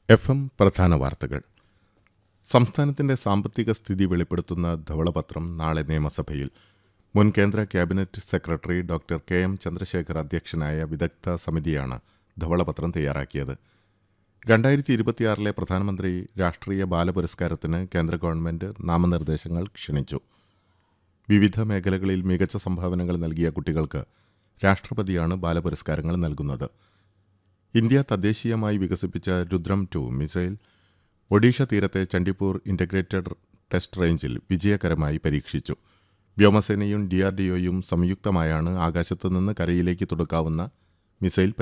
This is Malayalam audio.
എഫ് എം പ്രധാന വാർത്തകൾ സംസ്ഥാനത്തിന്റെ സാമ്പത്തിക സ്ഥിതി വെളിപ്പെടുത്തുന്ന ധവളപത്രം നാളെ നിയമസഭയിൽ മുൻ കേന്ദ്ര cabinet secretary doctor K M Chandrasekhar അധ്യക്ഷനായ വിദഗ്ധ സമിതിയാണ് ധവളപത്രം തയ്യാറാക്കിയത് രണ്ടായിരത്തി ഇരുപത്തിയാറിലെ പ്രധാനമന്ത്രി രാഷ്ട്രീയ ബാലപുരസ്കാരത്തിന് കേന്ദ്ര ഗവൺമെന്റ് നാമനിർദ്ദേശങ്ങൾ ക്ഷണിച്ചു വിവിധ മേഖലകളിൽ മികച്ച സംഭാവനകൾ നൽകിയ കുട്ടികൾക്ക് രാഷ്ട്രപതിയാണ് ബാലപുരസ്കാരങ്ങൾ നൽകുന്നത് ഇന്ത്യ തദ്ദേശീയമായി വികസിപ്പിച്ച രുദ്രം ടു മിസൈൽ ഒഡീഷ തീരത്തെ ചണ്ഡിപ്പൂർ ഇന്റഗ്രേറ്റഡ് ടെസ്റ്റ് റേഞ്ചിൽ വിജയകരമായി പരീക്ഷിച്ചു വ്യോമസേനയും ഡിആർഡിഒയും സംയുക്തമായാണ് ആകാശത്തുനിന്ന് കരയിലേക്ക് തുടക്കാവുന്ന മിസൈൽ